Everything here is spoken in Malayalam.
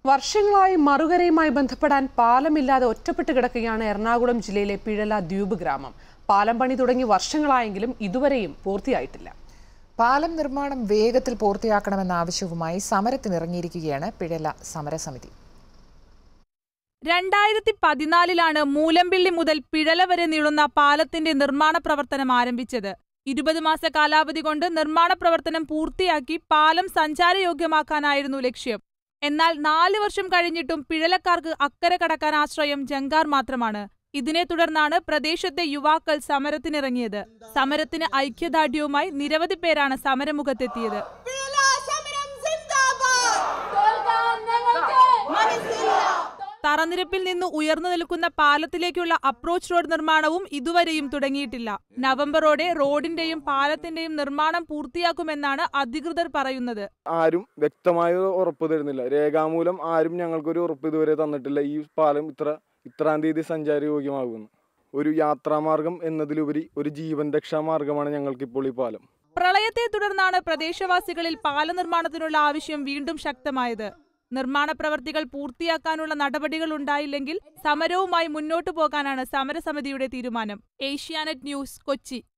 വർഷങ്ങളായി മറുകരയുമായി ബന്ധപ്പെടാൻ പാലമില്ലാതെ ഒറ്റപ്പെട്ട് കിടക്കുകയാണ് എറണാകുളം ജില്ലയിലെ പിഴല ദ്വീപ് ഗ്രാമം പാലം പണി തുടങ്ങി വർഷങ്ങളായെങ്കിലും ഇതുവരെയും പൂർത്തിയായിട്ടില്ല പാലം നിർമ്മാണം വേഗത്തിൽ പൂർത്തിയാക്കണമെന്ന ആവശ്യവുമായി സമരത്തിനിറങ്ങിയിരിക്കുകയാണ് പിഴല സമരസമിതി രണ്ടായിരത്തി പതിനാലിലാണ് മൂലമ്പിള്ളി മുതൽ പിഴല വരെ നീളുന്ന പാലത്തിന്റെ നിർമ്മാണ പ്രവർത്തനം ആരംഭിച്ചത് ഇരുപത് മാസ കാലാവധി കൊണ്ട് നിർമ്മാണ പ്രവർത്തനം പൂർത്തിയാക്കി പാലം സഞ്ചാരയോഗ്യമാക്കാനായിരുന്നു ലക്ഷ്യം എന്നാൽ നാല് വർഷം കഴിഞ്ഞിട്ടും പിഴലക്കാർക്ക് അക്കരെ കടക്കാൻ ആശ്രയം ജങ്കാർ മാത്രമാണ് ഇതിനെ തുടർന്നാണ് പ്രദേശത്തെ യുവാക്കൾ സമരത്തിനിറങ്ങിയത് സമരത്തിന് ഐക്യദാർഢ്യവുമായി നിരവധി പേരാണ് സമരമുഖത്തെത്തിയത് സമരം സിന്ദാബാദ് തോൽക്കാൻ ഞങ്ങൾക്ക് മനസ്സില്ല തറനിരപ്പിൽ നിന്ന് ഉയർന്നു നിൽക്കുന്ന പാലത്തിലേക്കുള്ള അപ്രോച്ച് റോഡ് നിർമ്മാണവും ഇതുവരെയും തുടങ്ങിയിട്ടില്ല നവംബറോടെ റോഡിന്റെയും പാലത്തിന്റെയും നിർമ്മാണം പൂർത്തിയാക്കുമെന്നാണ് അധികൃതർ പറയുന്നത് ആരും വ്യക്തമായ ഒരു ഉറപ്പ് തരുന്നില്ല രേഖാമൂലം ആരും ഞങ്ങൾക്കൊരു ഉറപ്പ് ഇതുവരെ തന്നിട്ടില്ല ഈ പാലം ഇത്ര ഇത്രാം തീയതി സഞ്ചാരയോഗ്യമാകുമെന്ന് ഒരു യാത്രാമാർഗം എന്നതിലുപരി ഒരു ജീവൻ രക്ഷാ മാർഗമാണ് ഞങ്ങൾക്കിപ്പോൾ ഈ പാലം പ്രളയത്തെ തുടർന്നാണ് പ്രദേശവാസികളിൽ പാല നിർമ്മാണത്തിനുള്ള ആവശ്യം വീണ്ടും ശക്തമായത് നിർമ്മാണ പ്രവർത്തികൾ പൂർത്തിയാക്കാനുള്ള നടപടികൾ ഉണ്ടായില്ലെങ്കിൽ സമരവുമായി മുന്നോട്ടു പോകാനാണ് സമരസമിതിയുടെ തീരുമാനം ഏഷ്യാനെറ്റ് ന്യൂസ് കൊച്ചി